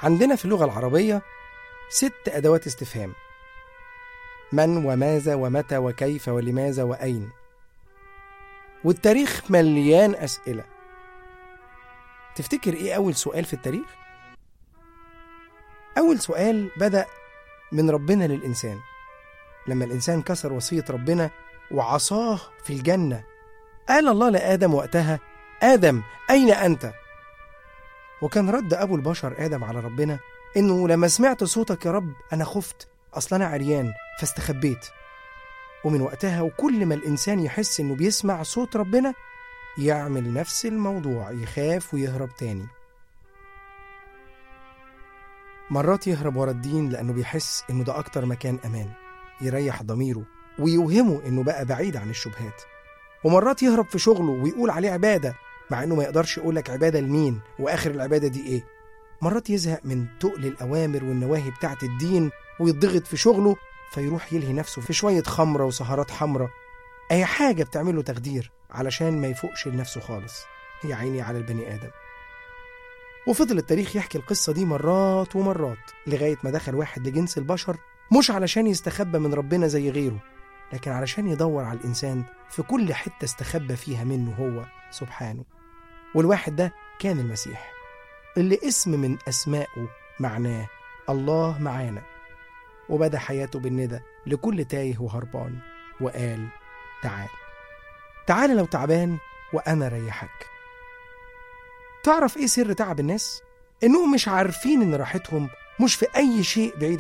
عندنا في اللغة العربية ست أدوات استفهام من وماذا ومتى وكيف ولماذا وأين والتاريخ مليان أسئلة تفتكر إيه أول سؤال في التاريخ؟ أول سؤال بدأ من ربنا للإنسان لما الإنسان كسر وصية ربنا وعصاه في الجنة قال الله لآدم وقتها آدم أين أنت؟ وكان رد أبو البشر آدم على ربنا إنه لما سمعت صوتك يا رب أنا خفت أصل أنا عريان فاستخبيت ومن وقتها وكل ما الإنسان يحس إنه بيسمع صوت ربنا يعمل نفس الموضوع يخاف ويهرب تاني مرات يهرب ورا الدين لأنه بيحس إنه ده أكتر مكان أمان يريح ضميره ويوهمه إنه بقى بعيد عن الشبهات ومرات يهرب في شغله ويقول عليه عبادة مع إنه ما يقدرش يقولك عبادة لمين وآخر العبادة دي إيه مرات يزهق من تقل الأوامر والنواهي بتاعة الدين ويضغط في شغله فيروح يلهي نفسه في شوية خمرة وسهرات حمرة أي حاجة بتعمله تخدير علشان ما يفوقش لنفسه خالص يا عيني على البني آدم وفضل التاريخ يحكي القصة دي مرات ومرات لغاية ما دخل واحد لجنس البشر مش علشان يستخبى من ربنا زي غيره لكن علشان يدور على الإنسان في كل حتة استخبى فيها منه هو سبحانه والواحد ده كان المسيح اللي اسم من أسمائه معناه الله معانا وبدأ حياته بالندى لكل تايه وهربان وقال تعال تعال لو تعبان وأنا ريحك تعرف إيه سر تعب الناس؟ إنهم مش عارفين إن راحتهم مش في أي شيء بعيد